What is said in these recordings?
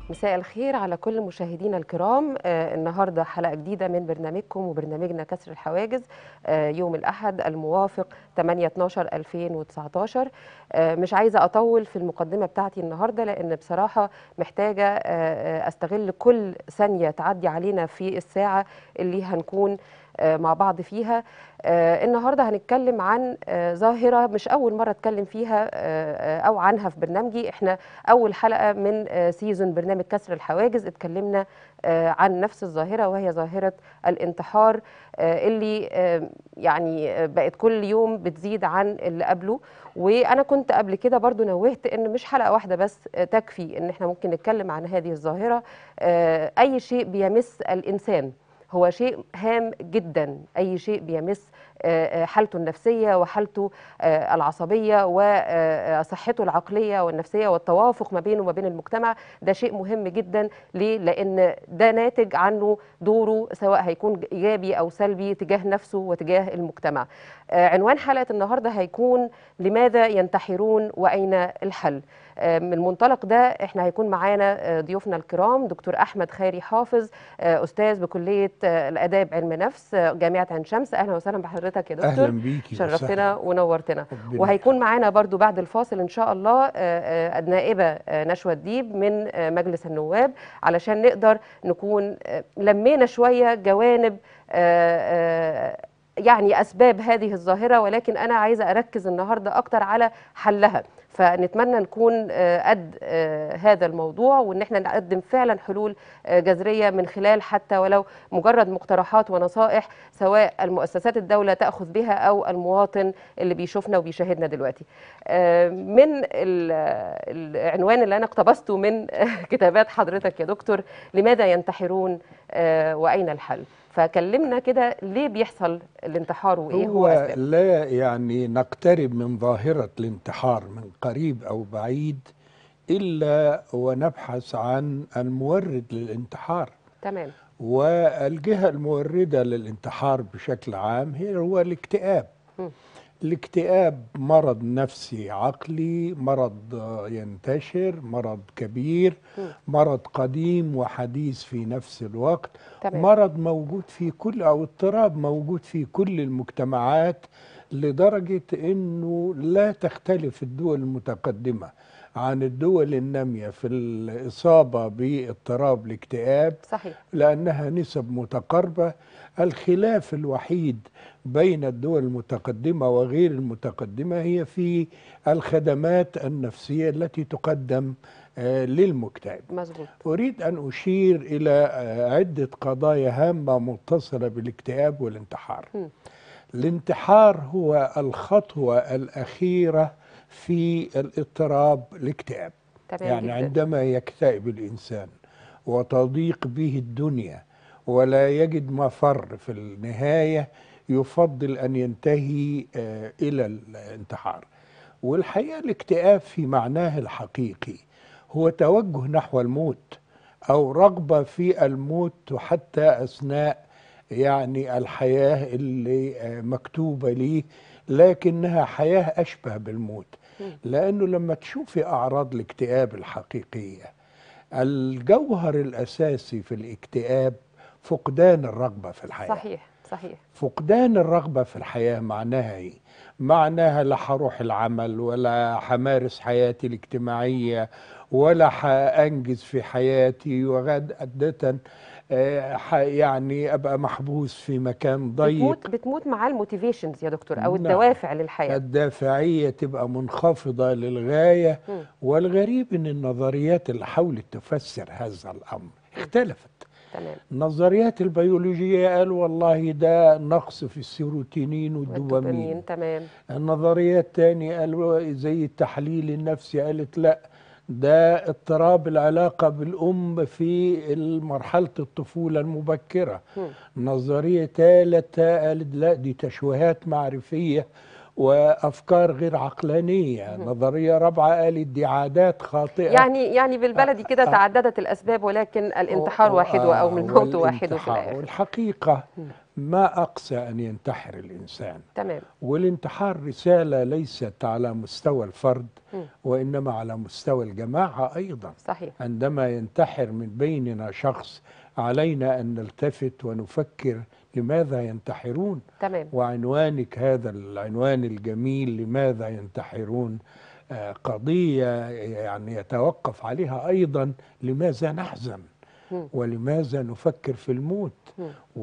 مساء الخير على كل مشاهدينا الكرام آه النهارده حلقه جديده من برنامجكم وبرنامجنا كسر الحواجز آه يوم الاحد الموافق 8 12 2019 آه مش عايزه اطول في المقدمه بتاعتي النهارده لان بصراحه محتاجه آه استغل كل ثانيه تعدي علينا في الساعه اللي هنكون مع بعض فيها آه النهارده هنتكلم عن آه ظاهره مش اول مره اتكلم فيها آه او عنها في برنامجي احنا اول حلقه من سيزون برنامج كسر الحواجز اتكلمنا عن نفس الظاهره وهي ظاهره الانتحار اللي يعني بقت كل يوم بتزيد عن اللي قبله وانا كنت قبل كده برضو نوهت ان مش حلقه واحده بس تكفي ان احنا ممكن نتكلم عن هذه الظاهره اي شيء بيمس الانسان هو شيء هام جدا اي شيء بيمس حالته النفسيه وحالته العصبيه وصحته العقليه والنفسيه والتوافق ما بينه وما بين المجتمع ده شيء مهم جدا ليه لان ده ناتج عنه دوره سواء هيكون ايجابي او سلبي تجاه نفسه وتجاه المجتمع عنوان حلقه النهارده هيكون لماذا ينتحرون واين الحل من المنطلق ده احنا هيكون معانا ضيوفنا الكرام دكتور احمد خيري حافظ استاذ بكليه الاداب علم نفس جامعه عين شمس اهلا وسهلا بحضرتك يا دكتور اهلا بيكي شرفتنا ونورتنا وهيكون معانا برضو بعد الفاصل ان شاء الله النائبه نشوى الديب من مجلس النواب علشان نقدر نكون لمينا شويه جوانب يعني اسباب هذه الظاهره ولكن انا عايزه اركز النهارده اكتر على حلها فنتمنى نكون قد هذا الموضوع وان احنا نقدم فعلا حلول جذريه من خلال حتى ولو مجرد مقترحات ونصائح سواء المؤسسات الدوله تاخذ بها او المواطن اللي بيشوفنا وبيشاهدنا دلوقتي. من العنوان اللي انا اقتبسته من كتابات حضرتك يا دكتور لماذا ينتحرون واين الحل؟ فكلمنا كده ليه بيحصل الانتحار وايه هو, هو أسباب؟ لا يعني نقترب من ظاهرة الانتحار من قريب أو بعيد إلا ونبحث عن المورد للانتحار تمام والجهة الموردة للانتحار بشكل عام هي هو الاكتئاب م. الاكتئاب مرض نفسي عقلي مرض ينتشر مرض كبير م. مرض قديم وحديث في نفس الوقت تمام. مرض موجود في كل او اضطراب موجود في كل المجتمعات لدرجة انه لا تختلف الدول المتقدمة عن الدول النامية في الإصابة باضطراب الاكتئاب صحيح. لأنها نسب متقاربة الخلاف الوحيد بين الدول المتقدمة وغير المتقدمة هي في الخدمات النفسية التي تقدم للمكتئب مزبوط. أريد أن أشير إلى عدة قضايا هامة متصلة بالاكتئاب والانتحار م. الانتحار هو الخطوة الأخيرة في الاضطراب الاكتئاب يعني جدا. عندما يكتئب الإنسان وتضيق به الدنيا ولا يجد مفر في النهاية يفضل أن ينتهي إلى الانتحار والحقيقة الاكتئاب في معناه الحقيقي هو توجه نحو الموت أو رغبة في الموت حتى أثناء يعني الحياة اللي مكتوبة ليه لكنها حياة أشبه بالموت لأنه لما تشوفي أعراض الاكتئاب الحقيقية الجوهر الأساسي في الاكتئاب فقدان الرغبة في الحياة صحيح صحيح فقدان الرغبة في الحياة معناها ايه؟ معناها لا هروح العمل ولا همارس حياتي الاجتماعية ولا هأنجز في حياتي وغدا يعني ابقى محبوس في مكان ضيق بتموت بتموت مع الموتيفيشنز يا دكتور او الدوافع للحياه الدافعيه تبقى منخفضه للغايه م. والغريب ان النظريات اللي حاولت تفسر هذا الامر اختلفت تمام النظريات البيولوجيه قال والله ده نقص في السيروتونين والدوبامين تمام النظريات الثانيه قالوا زي التحليل النفسي قالت لا ده اضطراب العلاقة بالأم في مرحلة الطفولة المبكرة م. نظرية ثالثة قالت لا دي تشويهات معرفية وافكار غير عقلانيه نظريه رابعه قالت دي عادات خاطئه يعني يعني بالبلدي كده تعددت الاسباب ولكن الانتحار واحده او من الموت واحده في الاخر والحقيقه ما أقسى أن ينتحر الإنسان تمام والانتحار رسالة ليست على مستوى الفرد مم. وإنما على مستوى الجماعة أيضا صحيح عندما ينتحر من بيننا شخص علينا أن نلتفت ونفكر لماذا ينتحرون تمام وعنوانك هذا العنوان الجميل لماذا ينتحرون آه، قضية يعني يتوقف عليها أيضا لماذا نحزن مم. ولماذا نفكر في الموت مم.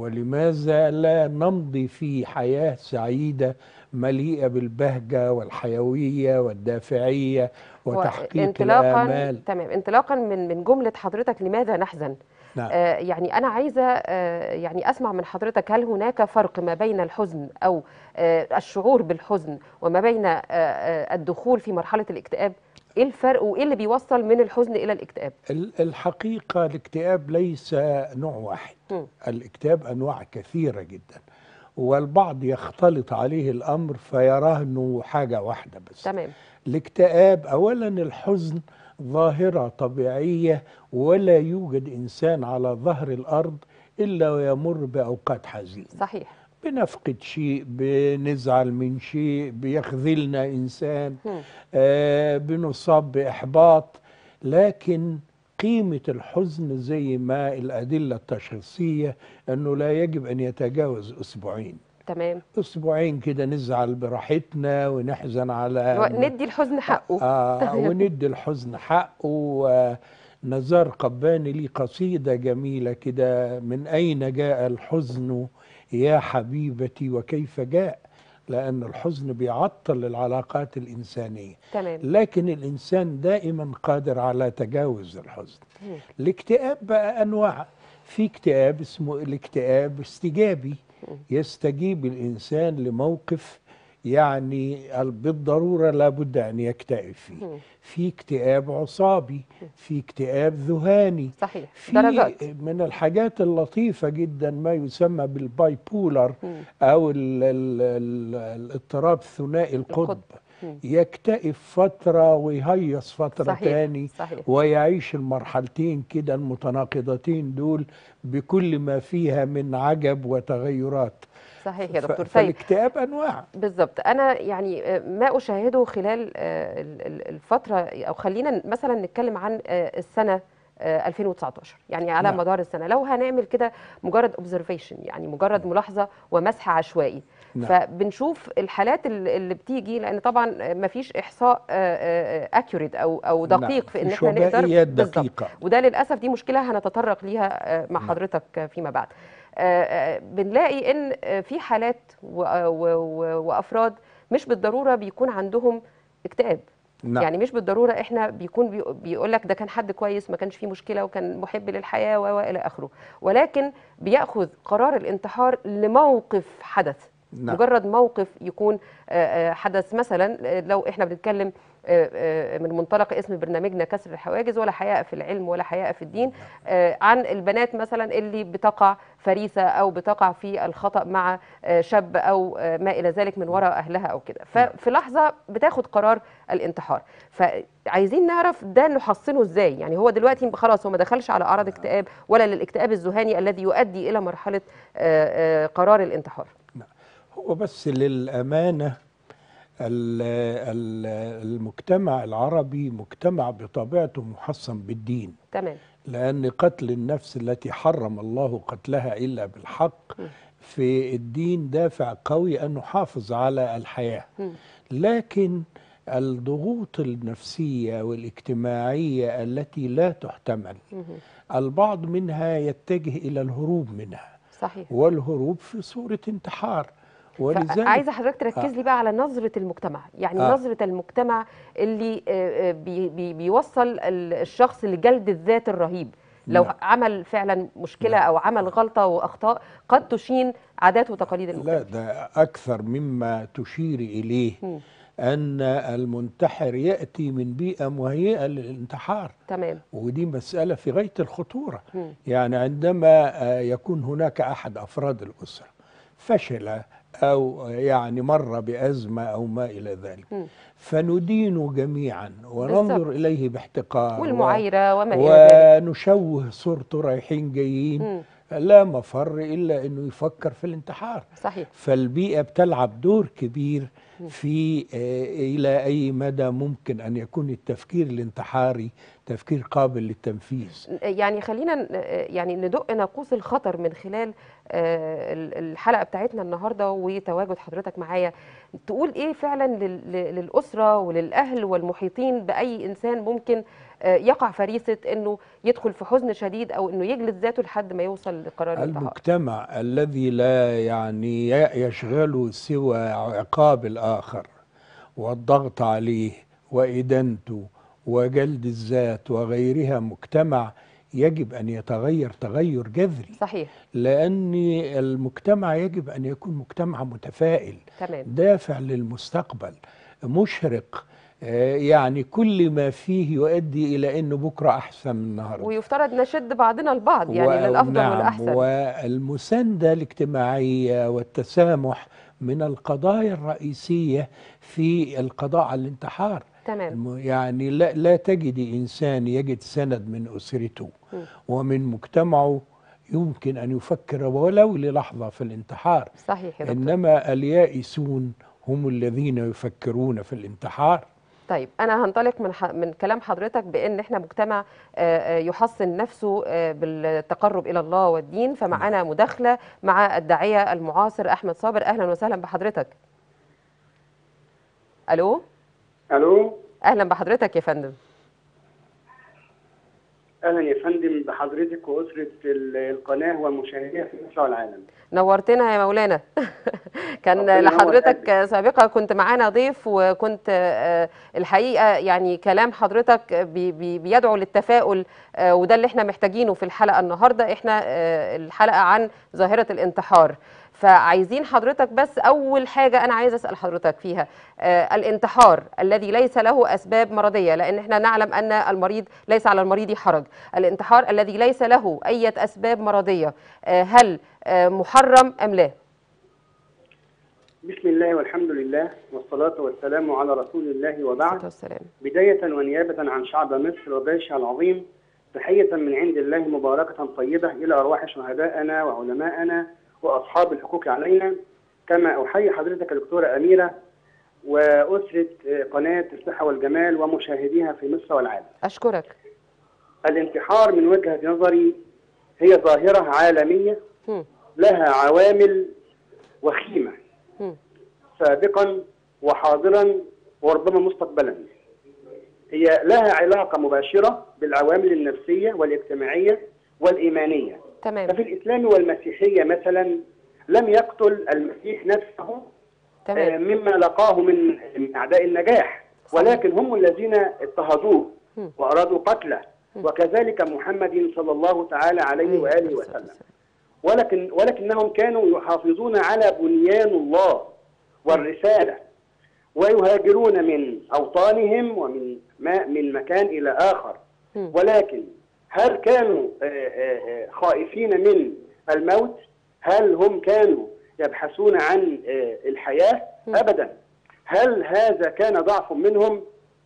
ولماذا لا نمضي في حياة سعيدة مليئة بالبهجة والحيوية والدافعية وتحقيق انطلاقا الآمال تمام انطلاقا من من جمله حضرتك لماذا نحزن نعم. آه يعني انا عايزه آه يعني اسمع من حضرتك هل هناك فرق ما بين الحزن او آه الشعور بالحزن وما بين آه آه الدخول في مرحله الاكتئاب ايه الفرق وايه اللي بيوصل من الحزن الى الاكتئاب ال- الحقيقة الاكتئاب ليس نوع واحد مم. الاكتئاب أنواع كثيرة جدا والبعض يختلط عليه الأمر فيراه أنه حاجة واحدة بس تمام الاكتئاب أولا الحزن ظاهرة طبيعية ولا يوجد إنسان على ظهر الأرض إلا ويمر بأوقات حزينة صحيح بنفقد شيء بنزعل من شيء بيخذلنا إنسان مم. آه بنصاب بإحباط لكن قيمة الحزن زي ما الأدلة التشخيصية أنه لا يجب أن يتجاوز أسبوعين تمام أسبوعين كده نزعل براحتنا ونحزن على ندي الحزن حقه آه تمام. وندي الحزن حقه ونزار قباني لي قصيدة جميلة كده من أين جاء الحزن يا حبيبتي وكيف جاء لأن الحزن بيعطل العلاقات الإنسانية تمام لكن الإنسان دائما قادر على تجاوز الحزن مم. الاكتئاب بقى أنواع في اكتئاب اسمه الاكتئاب استجابي يستجيب الإنسان لموقف يعني ال- بالضرورة لابد أن يكتئب فيه مم. في اكتئاب عصابي في اكتئاب ذهاني صحيح في درجات من الحاجات اللطيفة جدا ما يسمى بالباي بولر مم. أو ال ال ال الاضطراب ثنائي القطب القطب. مم. يكتئب فترة ويهيص فترة صحيح تاني صحيح ويعيش المرحلتين كده المتناقضتين دول بكل ما فيها من عجب وتغيرات صحيح يا ف- دكتور طيب فالاكتئاب أنواع بالظبط انا يعني آه، ما اشاهده خلال آه، ال- ال- الفتره او خلينا مثلا نتكلم عن آه، السنه آه، 2019 يعني على نعم. مدار السنه لو هنعمل كده مجرد اوبزرفيشن يعني مجرد ملاحظه ومسح عشوائي نعم. فبنشوف الحالات ال- اللي بتيجي لان طبعا ما فيش احصاء اكيوريت او او نعم، دقيق في ان مش احنا نقدر وبائيات بالظبط. دقيقة وده للاسف دي مشكله هنتطرق ليها آه، مع نعم. حضرتك فيما بعد آه، آه، بنلاقي ان آه، في حالات و- و- و- وافراد مش بالضروره بيكون عندهم اكتئاب نعم. يعني مش بالضروره احنا بيكون بي- بيقول لك ده كان حد كويس ما كانش فيه مشكله وكان محب للحياه و- والى اخره ولكن بياخذ قرار الانتحار لموقف حدث نعم. مجرد موقف يكون آه، آه، حدث مثلا آه، لو احنا بنتكلم آه، آه، من منطلق اسم برنامجنا كسر الحواجز ولا حياء في العلم ولا حياء في الدين آه، عن البنات مثلا اللي بتقع فريسه او بتقع في الخطا مع آه، شاب او آه، ما الى ذلك من وراء اهلها او كده ففي لحظه بتاخد قرار الانتحار فعايزين نعرف ده نحصنه ازاي يعني هو دلوقتي خلاص هو ما دخلش على اعراض اكتئاب ولا للاكتئاب الذهاني الذي يؤدي الى مرحله آه، آه، قرار الانتحار هو بس للأمانة ال- ال- المجتمع العربي مجتمع بطبيعته محصن بالدين تمام لأن قتل النفس التي حرم الله قتلها إلا بالحق م. في الدين دافع قوي أن نحافظ على الحياة م. لكن الضغوط النفسية والاجتماعية التي لا تحتمل مهم. البعض منها يتجه إلى الهروب منها صحيح والهروب في صورة انتحار ولذلك عايزه حضرتك تركز لي بقى على نظره المجتمع يعني آه. نظره المجتمع اللي آه، آه، بي بي بيوصل ال- الشخص لجلد الذات الرهيب لو نعم. عمل فعلا مشكله نعم. او عمل غلطه واخطاء قد تشين عادات وتقاليد المجتمع لا ده أكثر مما تشير إليه مم. أن المنتحر يأتي من بيئة مهيئة للانتحار تمام ودي مسألة في غاية الخطورة مم. يعني عندما آه، يكون هناك أحد أفراد الأسرة فشل أو يعني مر بأزمة أو ما إلى ذلك مم. فندينه جميعا وننظر بالظبط. إليه باحتقار و- والمعايره وما الى ذلك ونشوه صورته رايحين جايين مم. لا مفر الا انه يفكر في الانتحار صحيح فالبيئة بتلعب دور كبير في آه، إلى أي مدى ممكن أن يكون التفكير الانتحاري تفكير قابل للتنفيذ يعني خلينا ن- يعني ندق ناقوس الخطر من خلال آه، ال- الحلقه بتاعتنا النهارده وتواجد حضرتك معايا تقول ايه فعلا لل- ل- للاسره وللاهل والمحيطين باي انسان ممكن آه، يقع فريسه انه يدخل في حزن شديد او انه يجلد ذاته لحد ما يوصل لقرار الانتحار المجتمع الذي لا يعني ي- يشغله سوى عقاب الآخر والضغط عليه وإدانته وجلد الذات وغيرها مجتمع يجب أن يتغير تغير جذري صحيح لأن المجتمع يجب أن يكون مجتمع متفائل تمام دافع للمستقبل مشرق آه، يعني كل ما فيه يؤدي إلى أنه بكرة أحسن من النهاردة ويفترض نشد بعضنا البعض يعني و- للافضل نعم والاحسن والمساندة الاجتماعية والتسامح من القضايا الرئيسية في القضاء على الانتحار تمام الم- يعني لا, لا تجد إنسان يجد سند من أسرته م. ومن مجتمعه يمكن أن يفكر ولو للحظة في الانتحار صحيح يا دكتور إنما اليائسون هم الذين يفكرون في الانتحار طيب انا هنطلق من ح... من كلام حضرتك بان احنا مجتمع آه، آه، يحصن نفسه آه، بالتقرب الى الله والدين فمعانا مداخله مع الداعيه المعاصر احمد صابر اهلا وسهلا بحضرتك الو الو اهلا بحضرتك يا فندم اهلا يا فندم بحضرتك واسره ال- القناه ومشاهديها في مصر والعالم نورتنا يا مولانا كان ربنا ينور لحضرتك قلبك. سابقا كنت معانا ضيف وكنت آه، الحقيقه يعني كلام حضرتك بي- بي- بيدعو للتفاؤل آه، وده اللي احنا محتاجينه في الحلقه النهارده احنا آه، الحلقه عن ظاهره الانتحار فعايزين حضرتك بس اول حاجه انا عايز اسال حضرتك فيها آه، الانتحار الذي ليس له اسباب مرضيه لان احنا نعلم ان المريض ليس على المريض حرج الانتحار الذي ليس له اي اسباب مرضيه آه، هل آه، محرم ام لا بسم الله والحمد لله والصلاه والسلام على رسول الله الصلاة وبعد والسلام بدايه ونيابه عن شعب مصر وجيشها العظيم تحيه من عند الله مباركه طيبه الى ارواح شهدائنا وعلمائنا واصحاب الحقوق علينا كما احيي حضرتك الدكتوره اميره واسره قناه الصحه والجمال ومشاهديها في مصر والعالم اشكرك الانتحار من وجهه نظري هي ظاهره عالميه هم. لها عوامل وخيمة هم. سابقا وحاضرا وربما مستقبلا هي لها علاقة مباشرة بالعوامل النفسية والاجتماعية والإيمانية تمام ففي الإسلام والمسيحية مثلا لم يقتل المسيح نفسه آه، تمام مما لقاه من من أعداء النجاح ولكن هم الذين اضطهدوه هم. وأرادوا قتله وكذلك محمد صلى الله تعالى عليه وآله وسلم ولكن ولكنهم كانوا يحافظون على بنيان الله والرسالة ويهاجرون من أوطانهم ومن ما من مكان إلى آخر مم. ولكن هل كانوا آه، آه، آه، خائفين من الموت؟ هل هم كانوا يبحثون عن آه، الحياة؟ مم. أبدا هل هذا كان ضعف منهم؟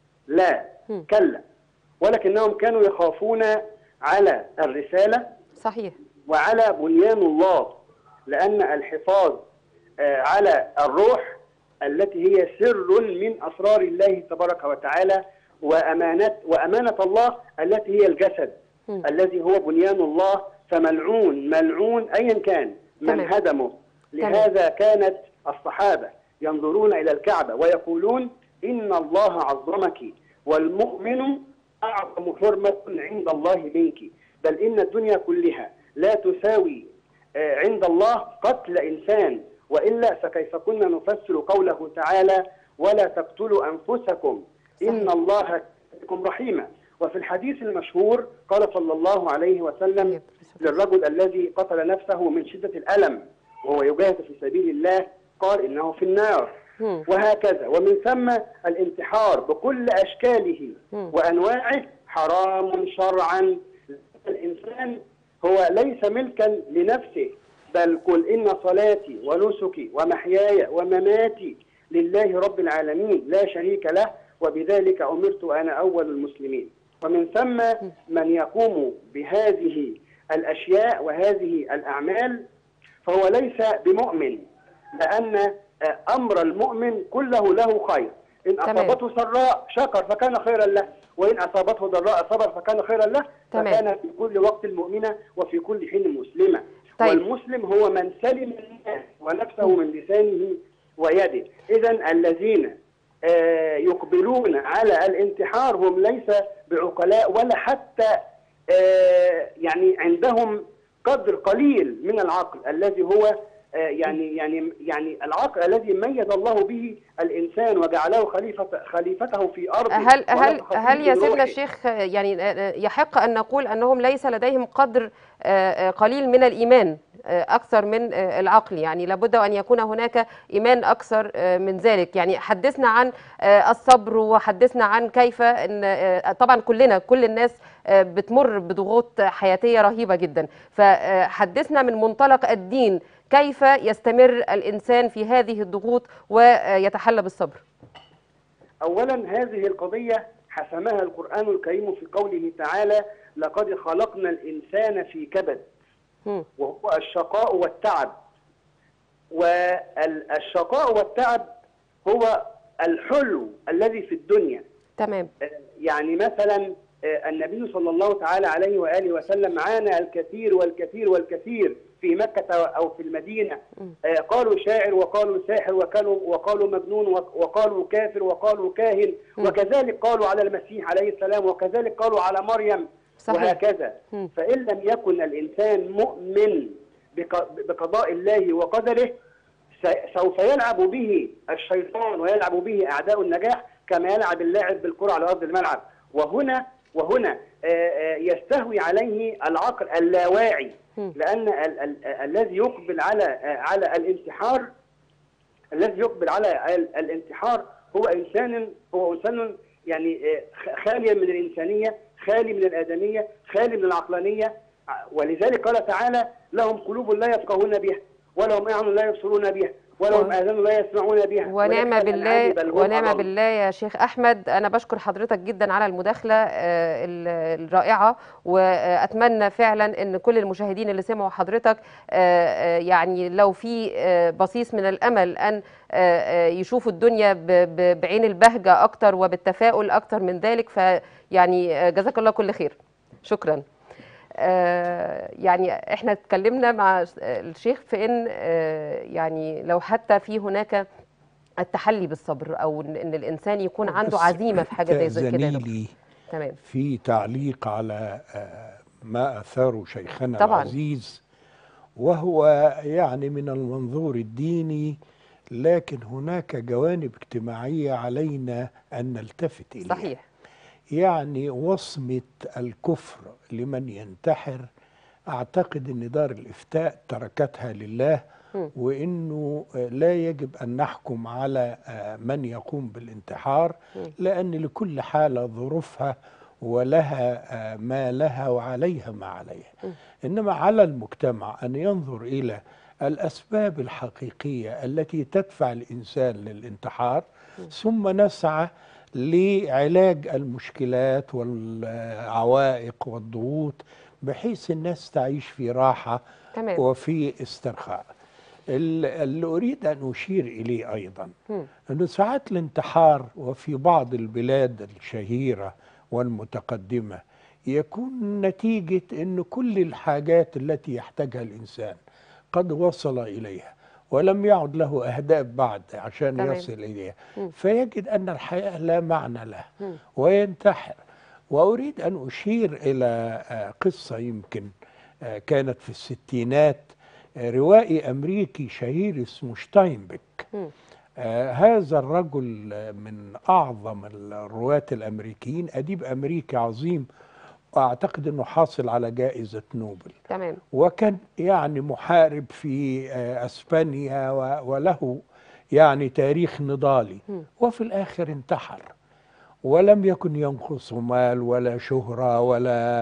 لا مم. كلا ولكنهم كانوا يخافون على الرسالة صحيح وعلى بنيان الله لأن الحفاظ آه، على الروح التي هي سر من أسرار الله تبارك وتعالى وأمانة وأمانة الله التي هي الجسد مم. الذي هو بنيان الله فملعون ملعون أيا كان من تمام. هدمه لهذا كانت الصحابة ينظرون إلى الكعبة ويقولون إن الله عظمك والمؤمن أعظم حرمة عند الله منك بل إن الدنيا كلها لا تساوي آه، عند الله قتل إنسان وإلا فكيف كنا نفسر قوله تعالى ولا تقتلوا أنفسكم إن صحيح. الله كان بكم رحيما وفي الحديث المشهور قال صلى الله عليه وسلم للرجل الذي قتل نفسه من شدة الألم وهو يجاهد في سبيل الله قال إنه في النار مم. وهكذا ومن ثم الانتحار بكل أشكاله مم. وأنواعه حرام شرعا الإنسان هو ليس ملكا لنفسه بل قل إن صلاتي ونسكي ومحياي ومماتي لله رب العالمين لا شريك له وبذلك أمرت أنا أول المسلمين ومن ثم من يقوم بهذه الاشياء وهذه الاعمال فهو ليس بمؤمن لان آه، امر المؤمن كله له خير ان تمام. اصابته سراء شكر فكان خيرا له وان اصابته ضراء صبر فكان خيرا له تمام. فكان في كل وقت مؤمنه وفي كل حين مسلمه طيب. والمسلم هو من سلم الناس ونفسه من لسانه ويده اذا الذين آه، يقبلون على الانتحار هم ليس بعقلاء ولا حتى آه، يعني عندهم قدر قليل من العقل الذي هو آه، يعني يعني يعني العقل الذي ميز الله به الانسان وجعله خليفه خليفته في ارضه هل هل ونفخ فيه هل يا من سيدنا روحه. الشيخ آه، يعني آه، يحق ان نقول انهم ليس لديهم قدر آه، آه، قليل من الايمان آه، اكثر من آه، العقل يعني لابد ان يكون هناك ايمان اكثر آه، من ذلك يعني حدثنا عن آه، الصبر وحدثنا عن كيف ان آه، طبعا كلنا كل الناس آه، بتمر بضغوط حياتيه رهيبه جدا فحدثنا من منطلق الدين كيف يستمر الانسان في هذه الضغوط ويتحلى بالصبر اولا هذه القضيه حسمها القران الكريم في قوله تعالى لقد خلقنا الانسان في كبد مم. وهو الشقاء والتعب والشقاء والتعب هو الحلو الذي في الدنيا تمام يعني مثلا آه، النبي صلى الله تعالى عليه واله وسلم عانى الكثير والكثير والكثير في مكه او في المدينه آه، قالوا شاعر وقالوا ساحر وقالوا وقالوا مجنون وق- وقالوا كافر وقالوا كاهن وكذلك قالوا على المسيح عليه السلام وكذلك قالوا على مريم صحيح. وهكذا مم. فان لم يكن الانسان مؤمن بق- بقضاء الله وقدره س- سوف يلعب به الشيطان ويلعب به اعداء النجاح كما يلعب اللاعب بالكره على ارض الملعب وهنا وهنا آه، آه، يستهوي عليه العقل اللاواعي مم. لان ال- ال- الذي يقبل على آه، على الانتحار الذي يقبل على ال- الانتحار هو انسان هو انسان يعني آه، خ- خاليا من الانسانيه خالي من الادميه خالي من العقلانيه ع- ولذلك قال تعالى لهم قلوب لا يفقهون بها ولهم اعين لا يبصرون بها ولهم و- اذان لا يسمعون بها ونعم أولئك كالأنعام بالله بل هم ونعم أضل. بالله يا شيخ احمد انا بشكر حضرتك جدا على المداخله آه، ال- الرائعه واتمنى فعلا ان كل المشاهدين اللي سمعوا حضرتك آه، آه، يعني لو في آه، بصيص من الامل ان آه، آه، يشوفوا الدنيا ب- ب- بعين البهجه اكتر وبالتفاؤل اكتر من ذلك فيعني آه، جزاك الله كل خير شكرا آه، يعني احنا اتكلمنا مع الشيخ في ان آه، يعني لو حتى في هناك التحلي بالصبر او ان إن الانسان يكون عنده بس عزيمه في حاجه زي زي كده يا دكتور. زميلي تمام في تعليق على آه، ما أثاره شيخنا طبعاً. العزيز وهو يعني من المنظور الديني لكن هناك جوانب اجتماعية علينا أن نلتفت إليها صحيح يعني وصمة الكفر لمن ينتحر أعتقد أن دار الإفتاء تركتها لله مم. وأنه آه، لا يجب أن نحكم على آه، من يقوم بالانتحار مم. لأن لكل حالة ظروفها ولها آه، ما لها وعليها ما عليها مم. إنما على المجتمع أن ينظر إلى الأسباب الحقيقية التي تدفع الإنسان للانتحار ثم نسعى لعلاج المشكلات والعوائق والضغوط بحيث الناس تعيش في راحة تمام وفي استرخاء ال- اللي أريد أن أشير إليه أيضا مم. أنه ساعات الانتحار وفي بعض البلاد الشهيرة والمتقدمة يكون نتيجة أن كل الحاجات التي يحتاجها الإنسان قد وصل إليها ولم يعد له أهداف بعد عشان تمام. يصل إليها مم. فيجد أن الحياة لا معنى لها مم. وينتحر وأريد أن أشير إلى آه، قصة يمكن آه، كانت في الستينات آه، روائي أمريكي شهير اسمه شتاينبك مم. آه، هذا الرجل آه، من أعظم الرواة الأمريكيين أديب أمريكي عظيم وأعتقد أنه حاصل على جائزة نوبل تمام وكان يعني محارب في آه، اسبانيا و- وله يعني تاريخ نضالي مم. وفي الاخر انتحر ولم يكن ينقص مال ولا شهرة ولا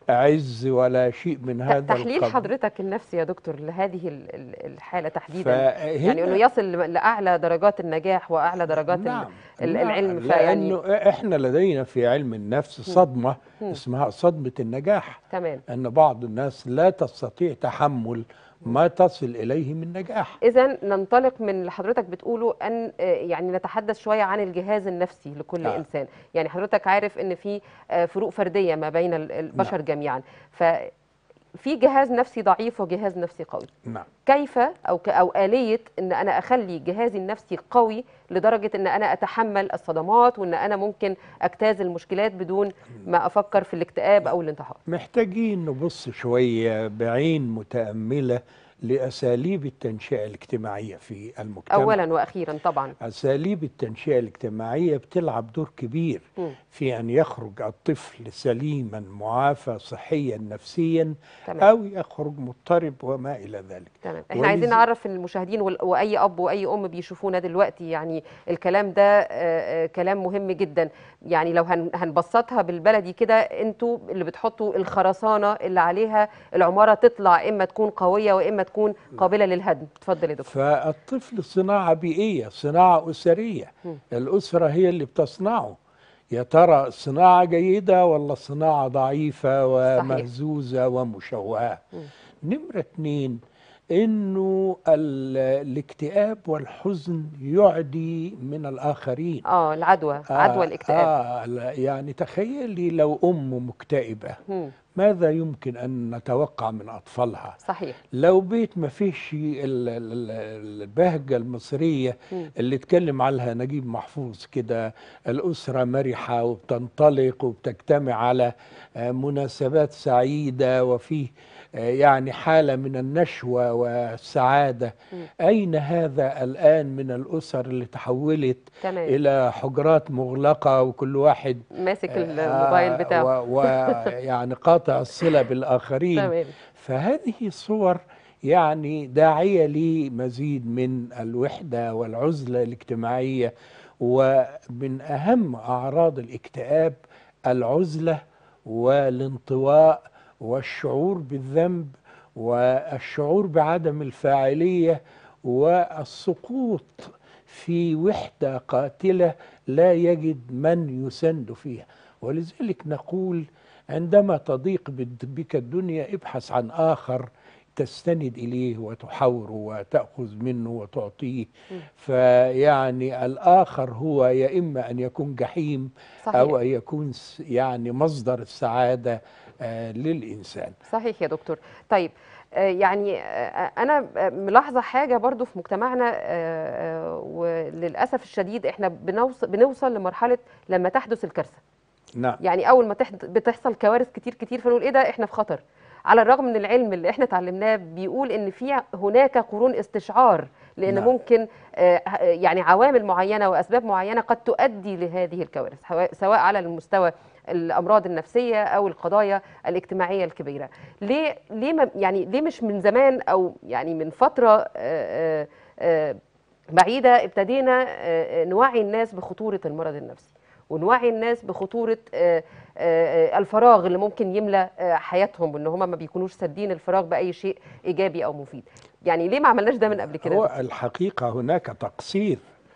عز ولا شيء من هذا تحليل القبيل. حضرتك النفسي يا دكتور لهذه ال- ال- الحالة تحديدا فهنا- يعني انه يصل لاعلى درجات النجاح واعلى درجات ال- نعم ال- نعم، العلم فيعني لانه احنا لدينا في علم النفس صدمه اسمها صدمه النجاح تمام ان بعض الناس لا تستطيع تحمل ما تصل اليه من نجاح اذا ننطلق من اللي حضرتك بتقوله ان آه، يعني نتحدث شويه عن الجهاز النفسي لكل آه. انسان يعني حضرتك عارف ان في آه، فروق فرديه ما بين ال- البشر جميعا ففي جهاز نفسي ضعيف وجهاز نفسي قوي نعم كيف او ك او اليه ان انا اخلي جهازي النفسي قوي لدرجه ان انا اتحمل الصدمات وان انا ممكن اجتاز المشكلات بدون ما افكر في الاكتئاب او الانتحار محتاجين نبص شويه بعين متامله لاساليب التنشئه الاجتماعيه في المجتمع اولا واخيرا طبعا أساليب التنشئة الاجتماعية بتلعب دور كبير مم. في أن يخرج الطفل سليما معافى صحيا نفسيا تمام. أو يخرج مضطرب وما إلى ذلك تمام احنا عايزين ولذ- نعرف المشاهدين وال- واي اب واي ام بيشوفونا دلوقتي يعني الكلام ده آه، آه، كلام مهم جدا يعني لو هن- هنبسطها بالبلدي كده انتوا اللي بتحطوا الخرسانه اللي عليها العماره تطلع اما تكون قويه واما تكون قابله للهدم اتفضل يا دكتور فالطفل صناعة بيئية صناعة أسرية مم. الأسرة هي اللي بتصنعه يا ترى صناعة جيدة ولا صناعة ضعيفة ومهزوزة ومشوهة مم. نمرة اتنين انه ال- الاكتئاب والحزن يعدي من الاخرين اه العدوى عدوى الاكتئاب آه لا، يعني تخيلي لو ام مكتئبة مم. ماذا يمكن ان نتوقع من اطفالها صحيح لو بيت ما فيش ال- ال- ال- البهجة المصرية مم. اللي اتكلم عنها نجيب محفوظ كده الأسرة مرحة وبتنطلق وبتجتمع على آه، مناسبات سعيدة وفيه آه، يعني حالة من النشوة والسعادة مم. أين هذا الآن من الأسر اللي تحولت تمام إلى حجرات مغلقة وكل واحد ماسك الموبايل بتاعه ويعني قاطع الصلة بالآخرين تمام فهذه الصور يعني داعية لمزيد من الوحدة والعزلة الاجتماعية ومن أهم أعراض الاكتئاب العزلة والانطواء والشعور بالذنب والشعور بعدم الفاعلية والسقوط في وحدة قاتلة لا يجد من يسند فيها ولذلك نقول عندما تضيق بد- بك الدنيا ابحث عن آخر تستند إليه وتحاوره وتأخذ منه وتعطيه فيعني الآخر هو يا إما أن يكون جحيم صحيح أو أن يكون س- يعني مصدر السعادة آه، للإنسان صحيح يا دكتور طيب آه، يعني آه، انا آه، ملاحظه حاجه برضو في مجتمعنا آه، آه، وللاسف الشديد احنا بنوصل بنوصل لمرحله لما تحدث الكارثه نعم يعني اول ما تحد- بتحصل كوارث كتير كتير فنقول ايه ده احنا في خطر على الرغم من العلم اللي احنا اتعلمناه بيقول ان في هناك قرون استشعار لان نعم. ممكن آه، ه- يعني عوامل معينه واسباب معينه قد تؤدي لهذه الكوارث سواء- سواء على المستوى الامراض النفسيه او القضايا الاجتماعيه الكبيره ليه ليه ما يعني ليه مش من زمان او يعني من فتره آه، آه، آه، بعيده ابتدينا آه، آه، نوعي الناس بخطوره المرض النفسي ونوعي الناس بخطوره آه، آه، الفراغ اللي ممكن يملى آه، حياتهم وان هم ما بيكونوش سادين الفراغ باي شيء ايجابي او مفيد يعني ليه ما عملناش ده من قبل كده هو الحقيقة هناك تقصير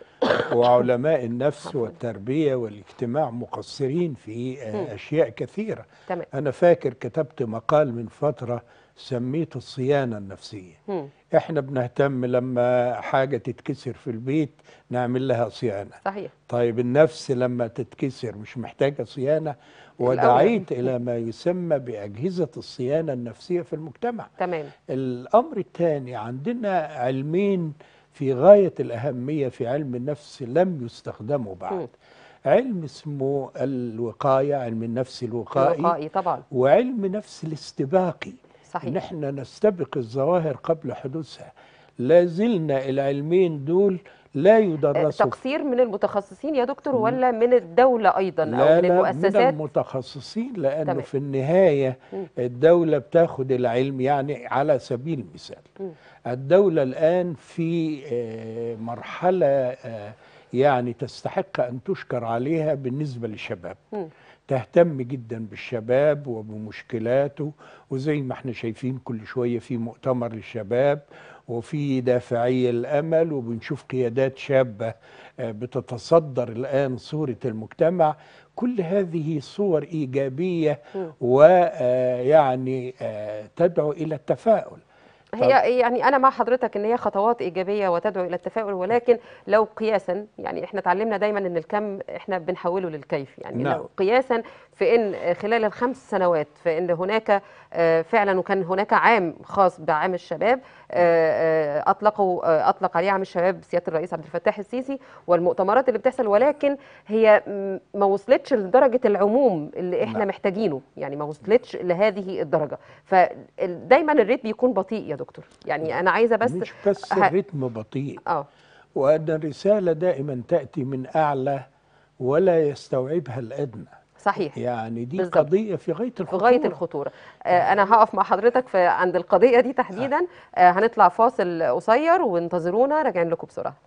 وعلماء النفس والتربية والاجتماع مقصرين في آه، مم. أشياء كثيرة تمام أنا فاكر كتبت مقال من فترة سميته الصيانة النفسية مم. احنا بنهتم لما حاجة تتكسر في البيت نعمل لها صيانة صحيح طيب النفس لما تتكسر مش محتاجة صيانة الأول. ودعيت إلى ما يسمى بأجهزة الصيانة النفسية في المجتمع تمام الأمر الثاني عندنا علمين في غاية الأهمية في علم النفس لم يستخدموا مم. بعد علم اسمه الوقاية علم النفس الوقائي الوقائي طبعا وعلم نفس الاستباقي صحيح نحن نستبق الظواهر قبل حدوثها لا زلنا العلمين دول لا آه، يدرسوا تقصير من المتخصصين يا دكتور ولا من الدوله ايضا او لا من لا من المؤسسات المتخصصين لأنه تمام. في النهاية مم. الدولة بتاخد العلم يعني على سبيل المثال مم. الدولة الآن في آه، مرحلة آه، يعني تستحق أن تشكر عليها بالنسبة للشباب مم. تهتم جدا بالشباب وبمشكلاته وزي ما احنا شايفين كل شوية في مؤتمر للشباب وفي دافعي الأمل وبنشوف قيادات شابة آه، بتتصدر الآن صورة المجتمع كل هذه صور إيجابية مم. ويعني تدعو إلى التفاؤل هي يعني انا مع حضرتك ان هي خطوات ايجابيه وتدعو الى التفاؤل ولكن لو قياسا يعني احنا اتعلمنا دايما ان الكم احنا بنحوله للكيف يعني نعم. لو قياسا في ان خلال الخمس سنوات في ان هناك آه، فعلا وكان هناك عام خاص بعام الشباب آه، آه، اطلقوا آه، اطلق عليه عام الشباب سياده الرئيس عبد الفتاح السيسي والمؤتمرات اللي بتحصل ولكن هي م- ما وصلتش لدرجه العموم اللي احنا نعم. محتاجينه يعني ما وصلتش لهذه الدرجه فدايما الريت بيكون بطيء يا دكتور يعني انا عايزه بس مش بس ه- الريتم بطيء اه وأن الرسالة دائما تأتي من أعلى ولا يستوعبها الأدنى صحيح يعني دي بالظبط. قضية في غاية في الخطورة غايه الخطوره آه انا هقف مع حضرتك في عند القضيه دي تحديدا آه هنطلع فاصل قصير وانتظرونا راجعين لكم بسرعه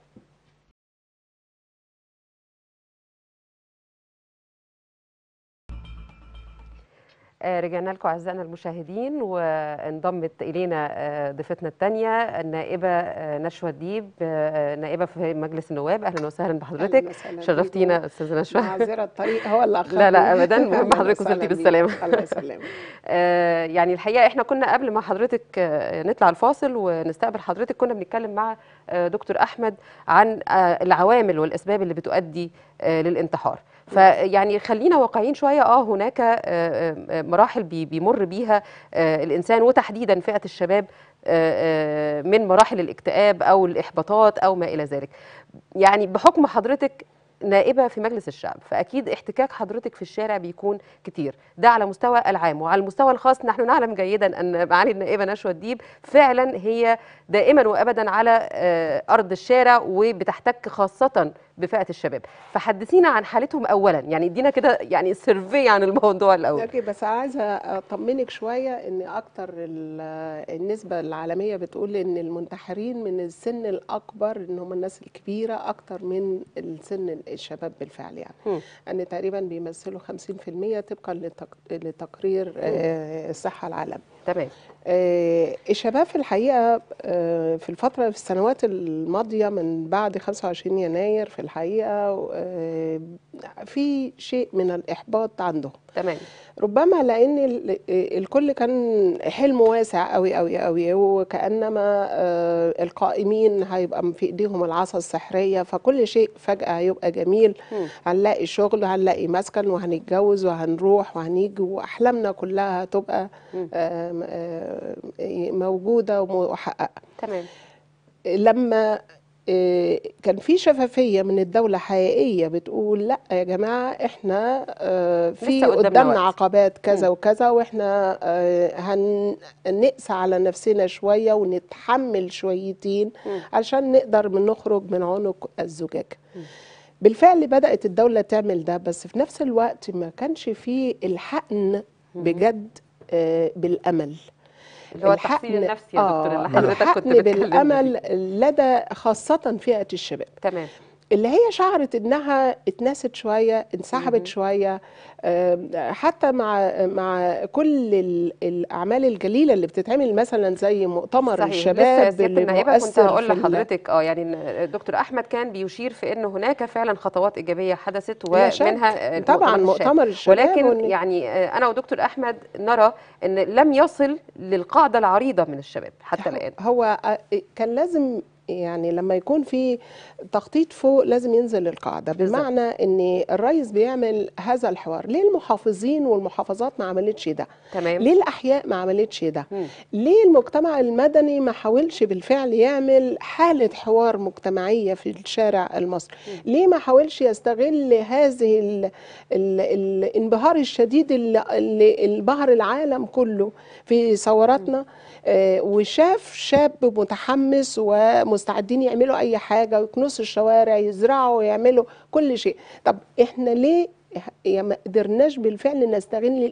آه، رجعنا لكم اعزائنا المشاهدين وانضمت الينا آه، ضيفتنا الثانيه النائبه آه، نشوى الديب آه، نائبه في مجلس النواب اهلا وسهلا بحضرتك أهلاً وسهلاً شرفتينا بيكم. استاذه نشوى معذرة الطريق هو اللي أخرني لا لا أبداً، مهم أهلاً حضرتك وسهلاً وصلتي بيك. بالسلامة. الله يسلمك آه، يعني الحقيقه احنا كنا قبل ما حضرتك آه، نطلع الفاصل ونستقبل حضرتك كنا بنتكلم مع آه، دكتور احمد عن آه، العوامل والاسباب اللي بتؤدي آه، للانتحار فيعني خلينا واقعيين شويه اه هناك آه، آه، مراحل بي- بيمر بيها آه، الانسان وتحديدا فئه الشباب آه، آه، من مراحل الاكتئاب او الاحباطات او ما الى ذلك يعني بحكم حضرتك نائبه في مجلس الشعب فاكيد احتكاك حضرتك في الشارع بيكون كتير ده على مستوى العام وعلى المستوى الخاص نحن نعلم جيدا ان معالي النائبه نشوى الديب فعلا هي دائما وابدا على آه، ارض الشارع وبتحتك خاصه بفئه الشباب فحدثينا عن حالتهم اولا يعني ادينا كده يعني سيرفي عن الموضوع الاول اوكي بس عايزه اطمنك شويه ان اكتر ال- النسبه العالميه بتقول ان المنتحرين من السن الاكبر ان هم الناس الكبيره اكتر من السن الشباب بالفعل يعني مم. ان تقريبا بيمثلوا 50% طبقا لتق- لتقرير آه، الصحه العالمي تمام آه، الشباب في الحقيقة آه، في الفترة في السنوات الماضية من بعد 25 يناير في الحقيقة آه، في شيء من الإحباط عندهم تمام ربما لأن ال- الكل كان حلم واسع قوي قوي قوي وكأنما آه، القائمين هيبقى في إيديهم العصا السحرية فكل شيء فجأة هيبقى جميل مم. هنلاقي شغل هنلاقي مسكن وهنتجوز وهنروح وهنيجي وأحلامنا كلها هتبقى مم. آم، آم، موجودة ومحققة تمام لما آه، كان في شفافية من الدولة حقيقية بتقول لا يا جماعة احنا آه، في لسه قدامنا قدامنا وقت. عقبات كذا مم. وكذا واحنا آه، هنقسى على نفسنا شوية ونتحمل شويتين مم. عشان نقدر من نخرج من عنق الزجاجة بالفعل بدأت الدولة تعمل ده بس في نفس الوقت ما كانش فيه الحقن بجد آه، بالأمل اللي هو التحصيل الحقن- النفسي يا دكتور اللي آه، حضرتك كنت الحقن بتتكلم فيه. بالامل لدى خاصه فئه الشباب تمام اللي هي شعرت انها اتنست شويه انسحبت شويه آم، حتى مع مع كل ال- الاعمال الجليله اللي بتتعمل مثلا زي مؤتمر صحيح لسه الشباب سياده اللي النائبه كنت مؤثر هقول في ال- لحضرتك اه يعني إن الدكتور احمد كان بيشير في ان هناك فعلا خطوات ايجابيه حدثت لا شك. ومنها آه، طبعا مؤتمر الشباب. مؤتمر الشباب ولكن وإن- يعني آه، انا ودكتور احمد نرى ان لم يصل للقاعده العريضه من الشباب حتى الان هو آه، كان لازم يعني لما يكون في تخطيط فوق لازم ينزل القاعده بالظبط. بمعنى ان الرئيس بيعمل هذا الحوار ليه المحافظين والمحافظات ما عملتش ده تمام ليه الاحياء ما عملتش ده مم. ليه المجتمع المدني ما حاولش بالفعل يعمل حالة حوار مجتمعية في الشارع المصري ليه ما حاولش يستغل هذه ال ال الانبهار الشديد اللي, اللي انبهر العالم كله في ثوراتنا آه، وشاف شاب متحمس ومستعدين يعملوا اي حاجة ويكنسوا الشوارع يزرعوا ويعملوا كل شيء طب احنا ليه يا ما قدرناش بالفعل نستغل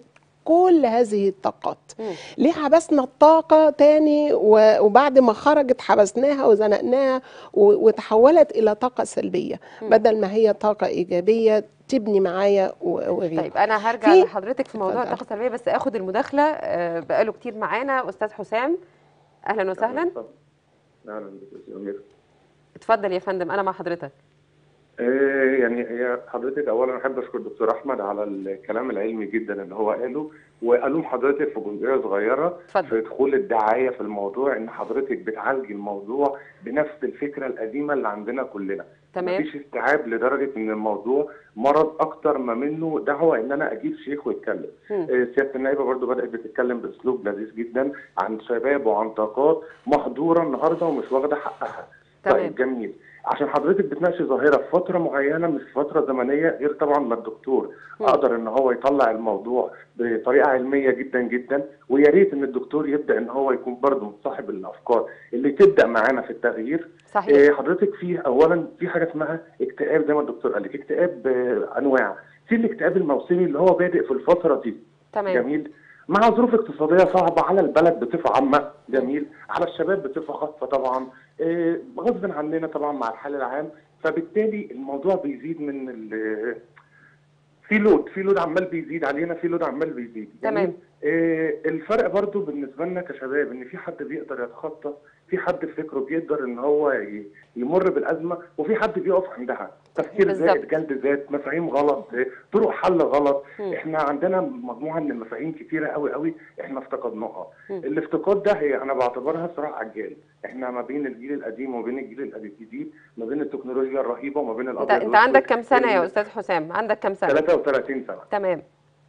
كل هذه الطاقات مم. ليه حبسنا الطاقة تاني و- وبعد ما خرجت حبسناها وزنقناها و- وتحولت إلى طاقة سلبية بدل ما هي طاقة إيجابية تبني معايا و- وغيره طيب انا هرجع في- لحضرتك في موضوع اتفضل. الطاقه السلبيه بس اخد المداخله آه، بقاله كتير معانا استاذ حسام اهلا وسهلا اهلا بك يا أمير. اتفضل يا فندم انا مع حضرتك آه، يعني هي حضرتك اولا احب اشكر دكتور احمد على الكلام العلمي جدا اللي هو قاله والوم حضرتك في جزئيه صغيره اتفضل. في دخول الدعايه في الموضوع ان حضرتك بتعالجي الموضوع بنفس الفكره القديمه اللي عندنا كلنا تمام. مفيش استيعاب لدرجه ان الموضوع مرض اكتر ما منه دعوه ان انا اجيب شيخ ويتكلم مم. آه، سياده النائبه برضو بدات بتتكلم باسلوب لذيذ جدا عن شباب وعن طاقات مهدوره النهارده ومش واخده حقها تمام. طيب جميل عشان حضرتك بتناقشي ظاهره في فتره معينه مش فتره زمنيه غير طبعا ما الدكتور مم. قدر ان هو يطلع الموضوع بطريقه علميه جدا جدا ويا ريت ان الدكتور يبدا ان هو يكون برضه صاحب الافكار اللي تبدا معانا في التغيير صحيح إيه حضرتك في اولا في حاجه اسمها اكتئاب زي ما الدكتور قال لك اكتئاب آه، انواع في الاكتئاب الموسمي اللي هو بادئ في الفتره دي تمام جميل مع ظروف اقتصاديه صعبه على البلد بصفه عامه جميل على الشباب بصفه خاصه طبعا إيه، غصب عننا طبعا مع الحال العام فبالتالي الموضوع بيزيد من ال- في لود في لود عمال بيزيد علينا في لود عمال بيزيد تمام. إيه الفرق برضو بالنسبه لنا كشباب ان في حد بيقدر يتخطى في حد في فكره بيقدر ان هو ي- يمر بالازمه وفي حد بيقف عندها تفكير بالظبط. زائد جلد ذات مفاهيم غلط إيه، طرق حل غلط مم. احنا عندنا مجموعه من المفاهيم كتيره قوي قوي احنا افتقدناها مم. الافتقاد ده هي انا بعتبرها صراع عجال احنا ما بين الجيل القديم وما بين الجيل الجديد ما بين التكنولوجيا الرهيبه وما بين انت الابيض انت عندك كام سنه يا استاذ حسام عندك كام سنه 33 سنه تمام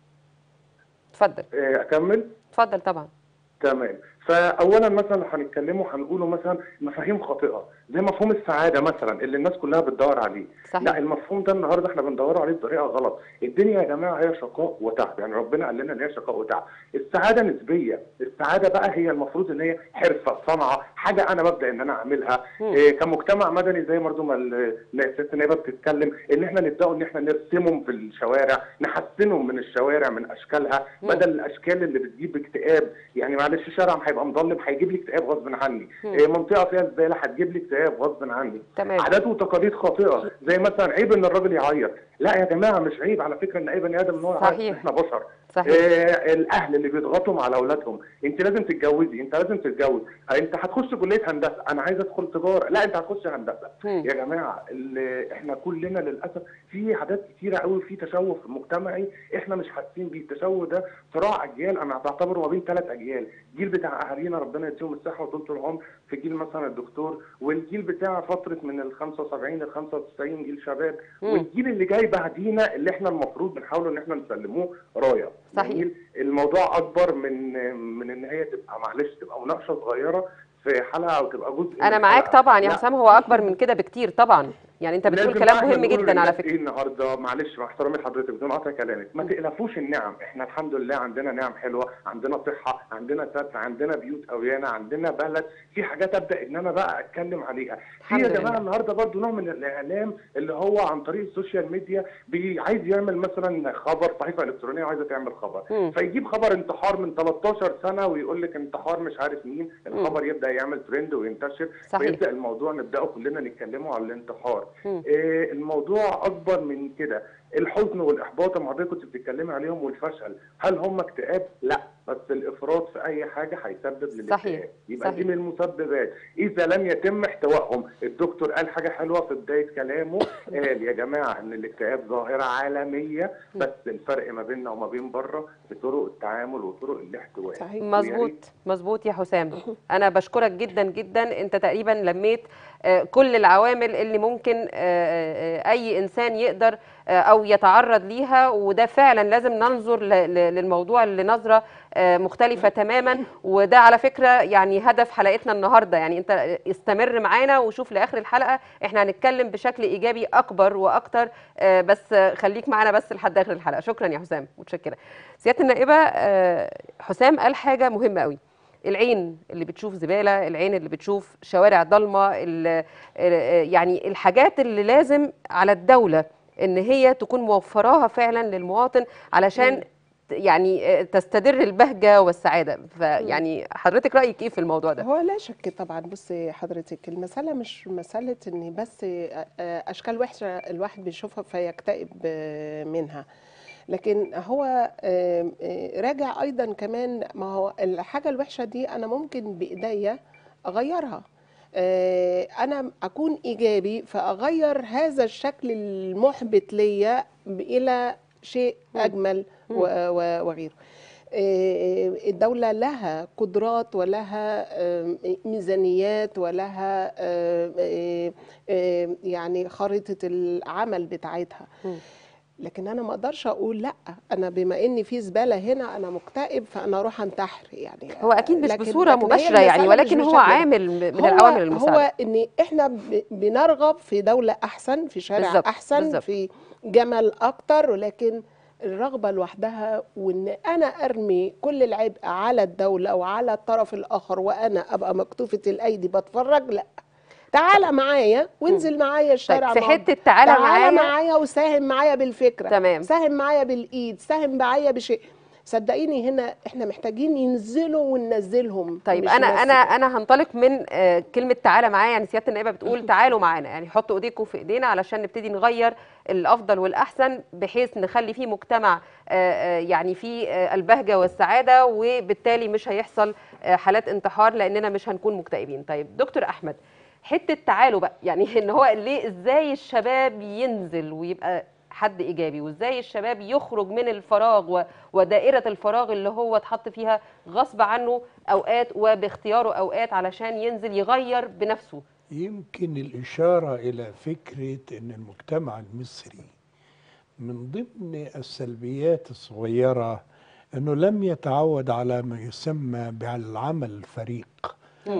اتفضل إيه، اكمل اتفضل طبعا تمام فاولا مثلا هنتكلموا هنقولوا مثلا مفاهيم خاطئه زي مفهوم السعاده مثلا اللي الناس كلها بتدور عليه صحيح. لا المفهوم ده النهارده احنا بندور عليه بطريقه غلط الدنيا يا جماعه هي شقاء وتعب يعني ربنا قال لنا ان هي شقاء وتعب السعاده نسبيه السعاده بقى هي المفروض ان هي حرفه صنعه حاجه انا ببدا ان انا اعملها مم. إيه كمجتمع مدني زي برضه ما ال- الست نائبه بتتكلم ان احنا نبداوا ان احنا نرسمهم في الشوارع نحسنهم من الشوارع من اشكالها مم. بدل الاشكال اللي بتجيب اكتئاب يعني معلش شارع هيبقى مظلم هيجيب لي اكتئاب غصب عني مم. إيه منطقه فيها زباله هتجيب لي اكتئاب غصب عني تمام عادات وتقاليد خاطئه زي مثلا عيب ان الراجل يعيط لا يا جماعه مش عيب على فكره ان اي بني ادم ان هو يعيط صحيح. احنا بشر صحيح آه الاهل اللي بيضغطوا على اولادهم انت لازم تتجوزي انت لازم تتجوز آه، انت هتخش كليه هندسه انا عايز ادخل تجاره لا انت هتخش هندسه مم. يا جماعه اللي احنا كلنا للاسف في عادات كتيره قوي في تشوه مجتمعي احنا مش حاسين بيه التشوه ده صراع اجيال انا بعتبره ما بين ثلاث اجيال جيل بتاع اهالينا ربنا يديهم الصحه وطول العمر في جيل مثلا الدكتور والجيل بتاع فتره من ال 75 ل 95 جيل شباب مم. والجيل اللي جاي بعدينا اللي احنا المفروض بنحاول ان احنا نسلموه رايه صحيح. جميل؟ الموضوع اكبر من من ان هي تبقى معلش تبقى مناقشه صغيره في حلقه او تبقى جزء انا من معاك حلقة. طبعا يا لا، حسام هو اكبر من كده بكتير طبعا يعني انت بتقول لازم كلام بقى مهم نقول جدا على للناس فكره ايه النهارده معلش مع احترامي لحضرتك بدون قطع كلامك ما تقلفوش النعم احنا الحمد لله عندنا نعم حلوه عندنا صحه عندنا ستر عندنا بيوت قويانه عندنا بلد في حاجات ابدا ان انا بقى اتكلم عليها في الحمد يا لله. جماعه النهارده برضو نوع من الاعلام اللي هو عن طريق السوشيال ميديا بي عايز يعمل مثلا خبر صحيفه الكترونيه وعايزه تعمل خبر مم. فيجيب خبر انتحار من 13 سنه ويقول لك انتحار مش عارف مين الخبر يبدا يعمل ترند وينتشر صحيح. ويبدا الموضوع نبداه كلنا نتكلموا على الانتحار مم. آه، الموضوع اكبر من كده الحزن والاحباط اللي حضرتك كنت بتتكلمي عليهم والفشل هل هم اكتئاب لا بس الافراط في اي حاجه هيسبب للاكتئاب صحيح. يبقى صحيح. دي من المسببات اذا لم يتم احتوائهم الدكتور قال حاجه حلوه في بدايه كلامه قال يا جماعه ان الاكتئاب ظاهره عالميه بس الفرق ما بيننا وما بين بره في طرق التعامل وطرق الاحتواء صحيح. مظبوط مظبوط يا حسام انا بشكرك جدا جدا انت تقريبا لميت آه، كل العوامل اللي ممكن آه، آه، اي انسان يقدر آه، او يتعرض ليها وده فعلا لازم ننظر ل- ل- للموضوع لنظره آه، مختلفه تماما وده على فكره يعني هدف حلقتنا النهارده يعني انت استمر معانا وشوف لاخر الحلقه احنا هنتكلم بشكل ايجابي اكبر واكتر آه، بس آه، خليك معانا بس لحد اخر الحلقه شكرا يا حسام متشكره سياده النائبه آه، حسام قال حاجه مهمه قوي العين اللي بتشوف زباله العين اللي بتشوف شوارع ضلمه ال- ال- يعني الحاجات اللي لازم على الدوله ان هي تكون موفراها فعلا للمواطن علشان يعني آه، تستدر البهجه والسعاده فيعني حضرتك رايك ايه في الموضوع ده هو لا شك طبعا بصي حضرتك المسألة مش مسألة ان بس اشكال وحشة الواحد بيشوفها فيكتئب منها لكن هو آم، آه، راجع ايضا كمان ما هو الحاجة الوحشة دي انا ممكن بايديا اغيرها آه، انا اكون ايجابي فاغير هذا الشكل المحبط ليا الى شيء اجمل و- و- وغيره آه، الدولة لها قدرات ولها آه، ميزانيات ولها آه، آه، آه، يعني خريطة العمل بتاعتها لكن انا ما اقدرش اقول لا انا بما ان في زباله هنا انا مكتئب فانا اروح انتحر يعني هو اكيد مش لكن- بصوره لكن هي مباشره يعني المسألة ولكن مش هو بالشكل ده. عامل من هو العوامل المساعده هو ان احنا ب- بنرغب في دوله احسن في شارع بالظبط، احسن بالظبط. في جمل اكتر ولكن الرغبه لوحدها وان انا ارمي كل العبء على الدوله وعلى الطرف الاخر وانا ابقى مكتوفه الايدي بتفرج لا تعالى معايا وانزل معايا الشارع طيب في مع- حته تعالى معايا معايا وساهم معايا بالفكره تمام. ساهم معايا بالايد ساهم معايا بشيء صدقيني هنا احنا محتاجين ينزلوا وننزلهم طيب مش انا بس انا كده. انا هنطلق من آه، كلمه تعالى معايا يعني سياده النائبه بتقول تعالوا معانا يعني حطوا ايديكم في ايدينا علشان نبتدي نغير الافضل والاحسن بحيث نخلي فيه مجتمع آه، آه، يعني فيه آه، البهجه والسعاده وبالتالي مش هيحصل آه، حالات انتحار لاننا مش هنكون مكتئبين طيب دكتور احمد حته تعالوا بقى يعني ان هو ليه ازاي الشباب ينزل ويبقى حد ايجابي وازاي الشباب يخرج من الفراغ و- ودائره الفراغ اللي هو اتحط فيها غصب عنه اوقات وباختياره اوقات علشان ينزل يغير بنفسه يمكن الإشارة إلى فكرة أن المجتمع المصري من ضمن السلبيات الصغيرة أنه لم يتعود على ما يسمى بالعمل الفريق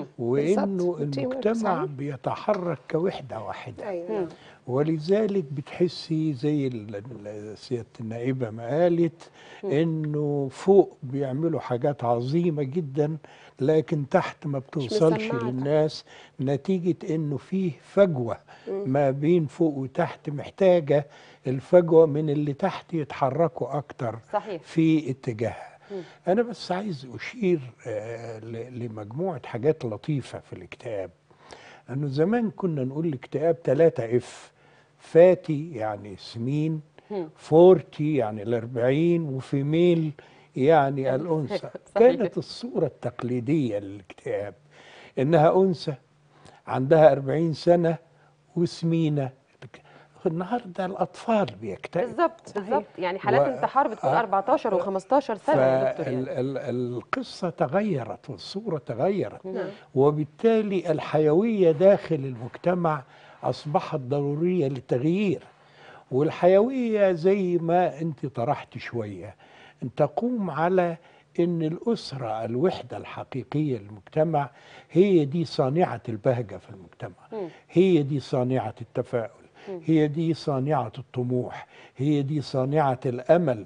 وأنه بالظبط. teamwork، المجتمع صحيح. بيتحرك كوحدة واحدة ايوه ولذلك بتحسي زي ال- ال- سيادة النائبة ما قالت انه فوق بيعملوا حاجات عظيمة جدا لكن تحت ما بتوصلش مسمعة. للناس نتيجة انه فيه فجوة ما بين فوق وتحت محتاجة الفجوة من اللي تحت يتحركوا اكتر صحيح في اتجاهها انا بس عايز اشير آه، ل- لمجموعة حاجات لطيفة في الكتاب انه زمان كنا نقول الاكتئاب 3 اف فاتي يعني سمين فورتي يعني الأربعين وفيميل يعني الأنثى صحيح. كانت الصورة التقليدية للاكتئاب إنها أنثى عندها أربعين سنة وسمينة النهارده الأطفال بيكتئبوا بالظبط بالظبط يعني حالات و- انتحار بتكون آه. 14 و15 سنه يا دكتور يعني فالقصة تغيرت والصورة تغيرت وبالتالي الحيوية داخل المجتمع أصبحت ضرورية للتغيير والحيوية زي ما أنت طرحت شوية أن تقوم على أن الأسرة الوحدة الحقيقية للمجتمع هي دي صانعة البهجة في المجتمع هي دي صانعة التفاؤل هي دي صانعة الطموح هي دي صانعة الأمل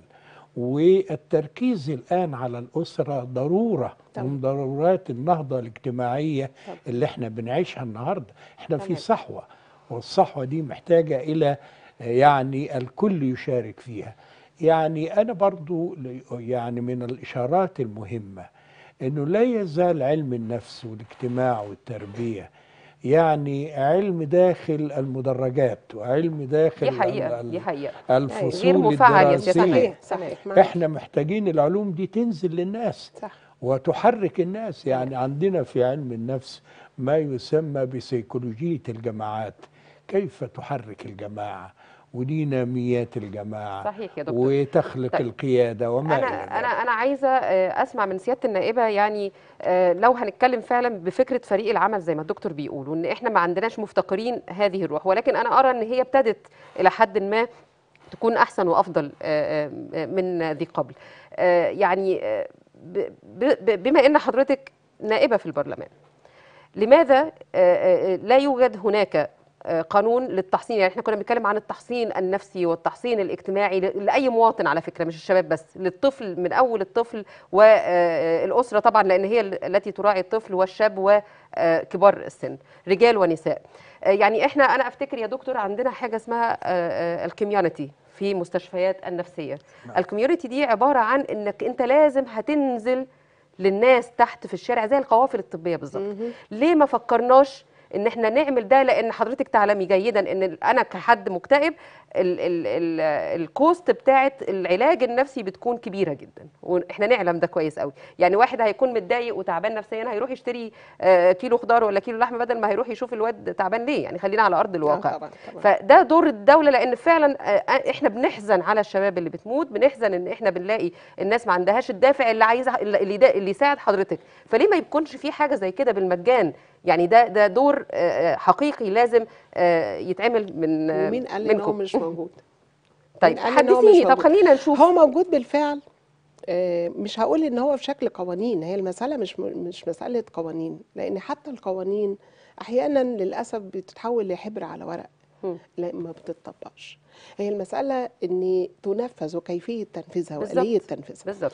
والتركيز الآن على الأسرة ضرورة من ضرورات النهضة الاجتماعية اللي احنا بنعيشها النهاردة احنا في تمام. صحوة والصحوة دي محتاجة إلى يعني الكل يشارك فيها يعني أنا برضو ل- يعني من الإشارات المهمة أنه لا يزال علم النفس والاجتماع والتربية يعني علم داخل المدرجات وعلم داخل دي حقيقه ال- دي حقيقه الفصول غير مفعل يا سيادة الدراسية النائب. صحيح تمام. صحيح معاك. احنا محتاجين العلوم دي تنزل للناس صح وتحرك الناس يعني عندنا في علم النفس ما يسمى بسيكولوجية الجماعات كيف تحرك الجماعة وديناميات الجماعة صحيح يا دكتور. وتخلق طيب. القيادة وما إلى انا ذلك. انا انا عايزه آه، اسمع من سياده النائبه يعني آه، لو هنتكلم فعلا بفكره فريق العمل زي ما الدكتور بيقول وان احنا ما عندناش مفتقرين هذه الروح ولكن انا ارى ان هي ابتدت الى حد ما تكون احسن وافضل آه، آه، من ذي قبل آه، يعني آه، ب- ب- بما ان حضرتك نائبه في البرلمان لماذا آه، آه، لا يوجد هناك آه، قانون للتحصين يعني احنا كنا بنتكلم عن التحصين النفسي والتحصين الاجتماعي ل- لاي مواطن على فكره مش الشباب بس للطفل من اول الطفل والاسره طبعا لان هي ال- التي تراعي الطفل والشاب وكبار السن رجال ونساء آه، يعني احنا انا افتكر يا دكتور عندنا حاجه اسمها الكوميونتي في مستشفيات النفسيه الكوميونتي دي عباره عن انك انت لازم هتنزل للناس تحت في الشارع زي القوافل الطبيه بالظبط ليه ما فكرناش ان احنا نعمل ده لان حضرتك تعلمي جيدا ان انا كحد مكتئب ال ال ال الكوست بتاعت العلاج النفسي بتكون كبيره جدا واحنا نعلم ده كويس قوي يعني واحد هيكون متضايق وتعبان نفسيا هيروح يشتري آه، كيلو خضار ولا كيلو لحمه بدل ما هيروح يشوف الواد تعبان ليه يعني خلينا على ارض الواقع طبعا طبعا فده دور الدوله لان فعلا آه، احنا بنحزن على الشباب اللي بتموت بنحزن ان احنا بنلاقي الناس ما عندهاش الدافع اللي عايزه اللي دا اللي يساعد حضرتك فليه ما يكونش في حاجه زي كده بالمجان يعني ده ده دور آه، آه، حقيقي لازم آه، يتعمل من آه، ومين قال ان هو منكم مش موجود طيب مين قال إن هو مش حدثيني طب موجود؟ خلينا نشوف هو موجود بالفعل آه، مش هقول ان هو في شكل قوانين هي المساله مش م- مش مساله قوانين لان حتى القوانين احيانا للاسف بتتحول لحبر على ورق مم. لا ما بتطبقش هي المساله ان تنفذ وكيفيه تنفيذها بالظبط. واليه تنفيذها بالظبط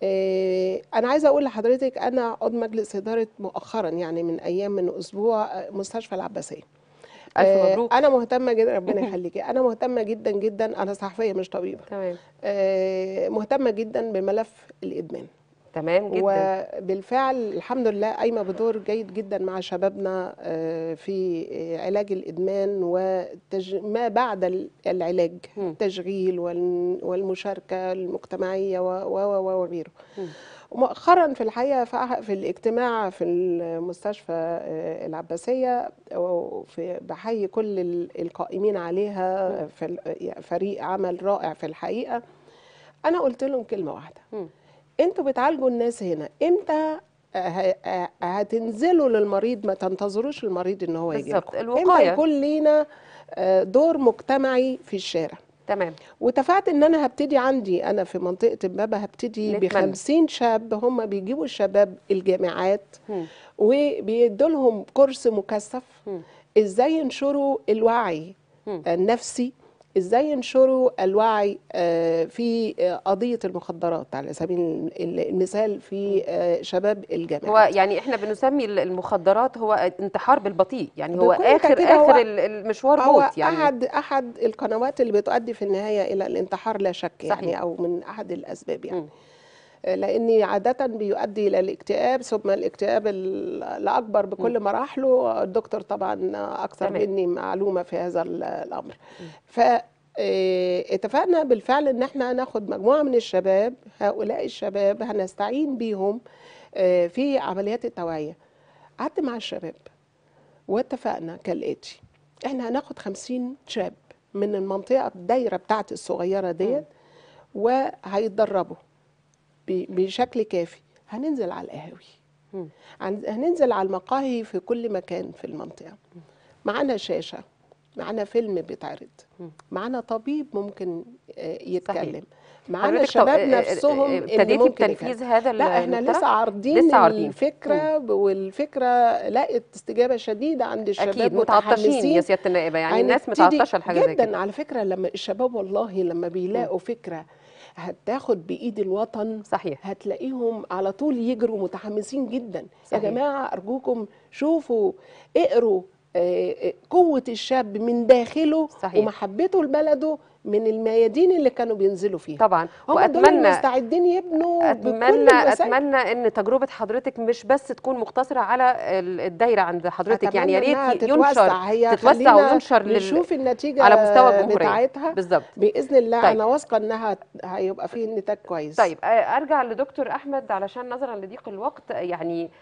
آه، انا عايزه اقول لحضرتك انا عضو مجلس اداره مؤخرا يعني من ايام من اسبوع آه، مستشفى العباسيه الف آه، مبروك انا مهتمه جدا ربنا يخليكي انا مهتمه جدا جدا انا صحفيه مش طبيبه تمام آه، مهتمه جدا بملف الادمان تمام جدا وبالفعل الحمد لله قايمه بدور جيد جدا مع شبابنا آه، في آه، علاج الادمان وما بعد ال- العلاج مم. التشغيل وال- والمشاركه المجتمعيه و- و- و- وغيره مم. ومؤخرا في الحقيقه في في الاجتماع في المستشفى آه، العباسيه وفي بحيي كل ال- القائمين عليها في ال- فريق عمل رائع في الحقيقه انا قلت لهم كلمه واحده مم. انتوا بتعالجوا الناس هنا امتى ه- ه- هتنزلوا للمريض ما تنتظروش المريض ان هو يجي بالظبط، لكم. الوقاية. امتى يكون لينا آه، دور مجتمعي في الشارع تمام واتفقت ان انا هبتدي عندي انا في منطقه امبابه هبتدي ب نتمنى. 50 شاب هم بيجيبوا الشباب الجامعات مم. وبيدوا لهم كورس مكثف مم. ازاي ينشروا الوعي مم. النفسي ازاي ينشروا الوعي آه، في آه، قضيه المخدرات على سبيل ال- المثال في آه، شباب هو الجامعات يعني احنا بنسمي ال- المخدرات هو انتحار بالبطيء يعني هو بكل اخر تأكيد هو- اخر ال- المشوار هو موت يعني احد احد القنوات اللي بتؤدي في النهايه الى الانتحار لا شك صحيح. يعني او من احد الاسباب يعني مم. لاني عاده بيؤدي الى الاكتئاب ثم الاكتئاب ال- الاكبر بكل مراحله الدكتور طبعا اكثر تمام. مني معلومه في هذا ال- الامر ف آه، اتفقنا بالفعل ان احنا هناخد مجموعه من الشباب هؤلاء الشباب هنستعين بيهم آه، في عمليات التوعيه قعدت مع الشباب واتفقنا كالاتي احنا هناخد 50 شاب من المنطقه الدايره بتاعتي الصغيره ديت وهيتدربوا ب- بشكل كافي هننزل على القهاوي مم. هن- هننزل على المقاهي في كل مكان في المنطقه معانا شاشه معانا فيلم بيتعرض مم. معانا طبيب ممكن آه، يتكلم معانا حضرتك الشباب طب- آه، آه، نفسهم اللي ابتديتي ممكن بتنفيذ يتكلم. هذا لا احنا المقترح؟ لسه عارضين لسه عارضين. الفكره والفكره لقت استجابه شديده عند الشباب اكيد متعطشين يا متحمسين سياده النائبه يعني الناس هنبتدي متعطشه لحاجه زي جدا كده على فكره لما الشباب والله لما بيلاقوا فكره هتاخد بايد الوطن صحيح هتلاقيهم على طول يجروا متحمسين جدا صحيح. يا جماعه ارجوكم شوفوا اقروا آه، آه، قوه الشاب من داخله صحيح. ومحبته لبلده من الميادين اللي كانوا بينزلوا فيها طبعا هم دول واتمنى مستعدين يبنوا بكل اتمنى الوسائل اتمنى ان تجربه حضرتك مش بس تكون مقتصره على ال- الدايره عند حضرتك يعني يا أتمنى إنها ريت تتوسع. ينشر هي تتوسع خلينا وينشر لل... نشوف النتيجه على مستوى الجمهوريه بتاعتها بالظبط باذن الله طيب. انا واثقه انها هيبقى فيه نتاج كويس طيب آه، ارجع لدكتور احمد علشان نظرا لضيق الوقت يعني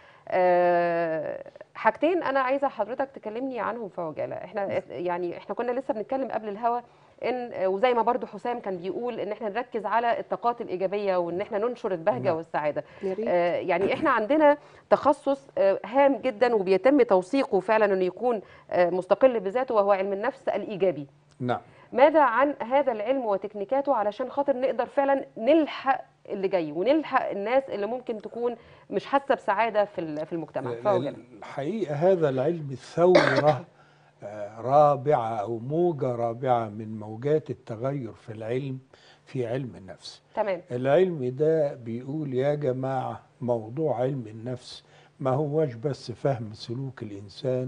آه، حاجتين انا عايزه حضرتك تكلمني عنهم في عجاله احنا يعني احنا كنا لسه بنتكلم قبل الهوا ان آه، وزي ما برضو حسام كان بيقول ان احنا نركز على الطاقات الايجابيه وان احنا ننشر البهجه نعم. والسعاده يا ريت آه، يعني احنا عندنا تخصص آه، هام جدا وبيتم توثيقه فعلا انه يكون آه، مستقل بذاته وهو علم النفس الايجابي نعم ماذا عن هذا العلم وتكنيكاته علشان خاطر نقدر فعلا نلحق اللي جاي ونلحق الناس اللي ممكن تكون مش حاسه بسعاده في ال- في المجتمع فهو الحقيقة هذا العلم ثورة آه، رابعة أو موجة رابعة من موجات التغير في العلم في علم النفس تمام العلم ده بيقول يا جماعة موضوع علم النفس ما هوش بس فهم سلوك الإنسان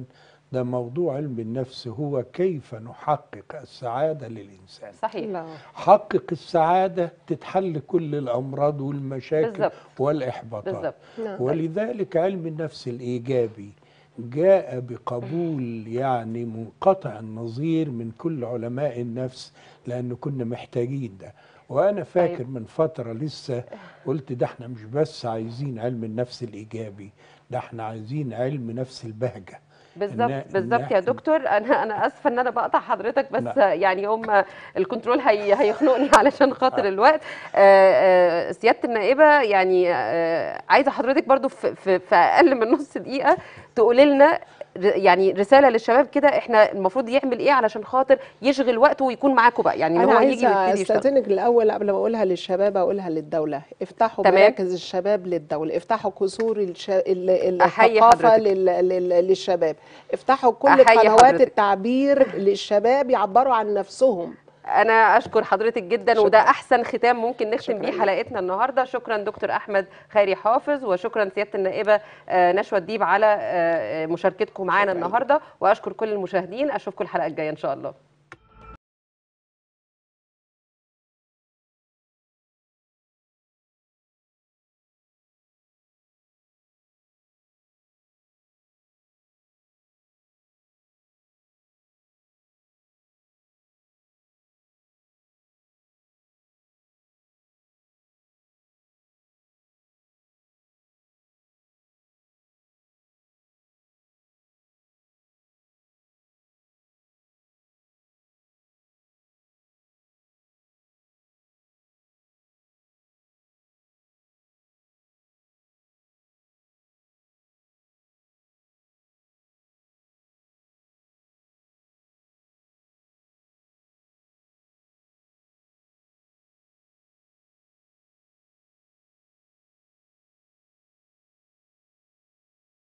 ده موضوع علم النفس هو كيف نحقق السعادة للإنسان صحيح لا. حقق السعادة تتحل كل الأمراض والمشاكل بالظبط. والإحباطات بالظبط نعم. ولذلك علم النفس الإيجابي جاء بقبول يعني منقطع النظير من كل علماء النفس لأنه كنا محتاجين ده وأنا فاكر طيب. من فترة لسه قلت ده احنا مش بس عايزين علم النفس الإيجابي ده احنا عايزين علم نفس البهجة بالظبط إن- بالظبط يا إن- دكتور انا انا اسفه ان انا بقطع حضرتك بس لا. يعني هم الكنترول هي هيخنقني علشان خاطر الوقت آه، آه، سياده النائبه يعني آه، عايزه حضرتك برضو في, في, في اقل من نص دقيقه تقولي لنا ر- يعني رساله للشباب كده احنا المفروض يعمل ايه علشان خاطر يشغل وقته ويكون معاكم بقى يعني ان انا هو يجي عايزه ويبتدي يشتغل استاذنك الاول قبل ما اقولها للشباب اقولها للدوله افتحوا تمام. مراكز الشباب للدوله افتحوا قصور الش... ال- أحيي الثقافه حضرتك. لل... لل... للشباب افتحوا كل أحيي قنوات حضرتك. التعبير للشباب يعبروا عن نفسهم انا اشكر حضرتك جدا شكراً. وده احسن ختام ممكن نختم شكراً بيه لك. حلقتنا النهارده شكرا دكتور احمد خيري حافظ وشكرا سياده النائبه آه، نشوى الديب على آه، آه، مشاركتكم معانا شكراً لك. النهارده واشكر كل المشاهدين اشوفكم الحلقه الجايه ان شاء الله